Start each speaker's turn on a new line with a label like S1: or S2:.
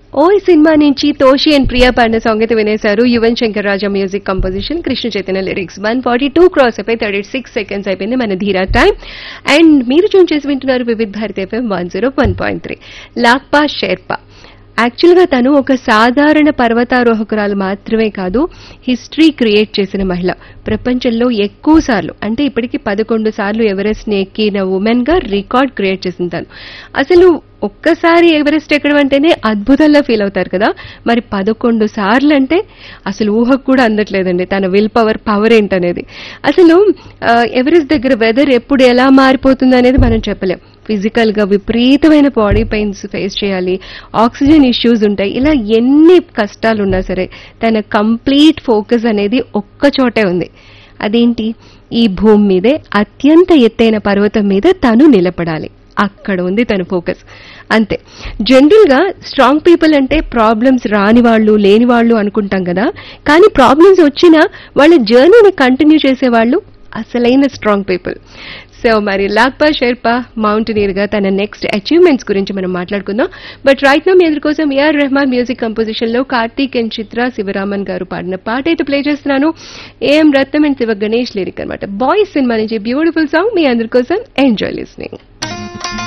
S1: ఓ cinema నుంచి Toshi and Priya పాడిన song అయితే వినేశారు Yuvan Shankar Raja music composition Krishna Chaitanya lyrics one forty two cross అయిపోయి థర్టీ సిక్స్ సెకండ్స్ అయిపోయింది మన ధీరా టైం అండ్ మీరు చూన్ చేసి వింటున్నారు Vividh Bharati FM one zero one point three Lakpa Sherpa యాక్చువల్గా తను ఒక సాధారణ పర్వతారోహకురాలు మాత్రమే కాదు హిస్టరీ క్రియేట్ చేసిన మహిళ ప్రపంచంలో ఎక్కువ సార్లు అంటే ఇప్పటికి పదకొండు సార్లు ఎవరెస్ట్ ఎక్కిన ఉమెన్ గా రికార్డ్ క్రియేట్ చేసింది తను అసలు ఒక్కసారి ఎవరెస్ట్ ఎక్కడం అంటేనే అద్భుతంగా ఫీల్ అవుతారు కదా మరి పదకొండు సార్లు అంటే అసలు ఊహకు కూడా అందట్లేదండి తన విల్ పవర్ పవర్ ఏంటనేది అసలు ఆ, ఎవరెస్ట్ దగ్గర వెదర్ ఎప్పుడు ఎలా మారిపోతుంది అనేది మనం చెప్పలేం ఫిజికల్ గా విపరీతమైన బాడీ పెయిన్స్ ఫేస్ చేయాలి ఆక్సిజన్ ఇష్యూస్ ఉంటాయి ఇలా ఎన్ని కష్టాలు ఉన్నా సరే తన కంప్లీట్ ఫోకస్ అనేది ఒక్క చోటే ఉంది అదేంటి ఈ భూమి మీదే అత్యంత ఎత్తైన పర్వతం మీద తను నిలబడాలి అక్కడ ఉంది తన ఫోకస్ అంతే జనరల్ గా స్ట్రాంగ్ పీపుల్ అంటే ప్రాబ్లమ్స్ రాని వాళ్ళు లేని వాళ్ళు అనుకుంటాం కదా కానీ ప్రాబ్లమ్స్ వచ్చినా వాళ్ళ జర్నీని కంటిన్యూ చేసే వాళ్ళు అసలైన స్ట్రాంగ్ పీపుల్ సో మరి లాక్బా షెర్పా మౌంటనీర్ గా తన నెక్స్ట్ అచీవ్మెంట్స్ గురించి మనం మాట్లాడుకుందాం బట్ రైట్ నో మీ అందరి కోసం ఏఆర్ రెహమాన్ మ్యూజిక్ కంపోజిషన్ లో కార్తీక్ అండ్ చిత్ర శివరామన్ గారు పాడిన పాట అయితే ప్లే చేస్తున్నాను A M Ratnam and Siva Ganesh lyric అనమాట బాయ్స్ సినిమా నుంచి బ్యూటిఫుల్ సాంగ్ మీ అందరి కోసం ఎంజాయ్ లిస్నింగ్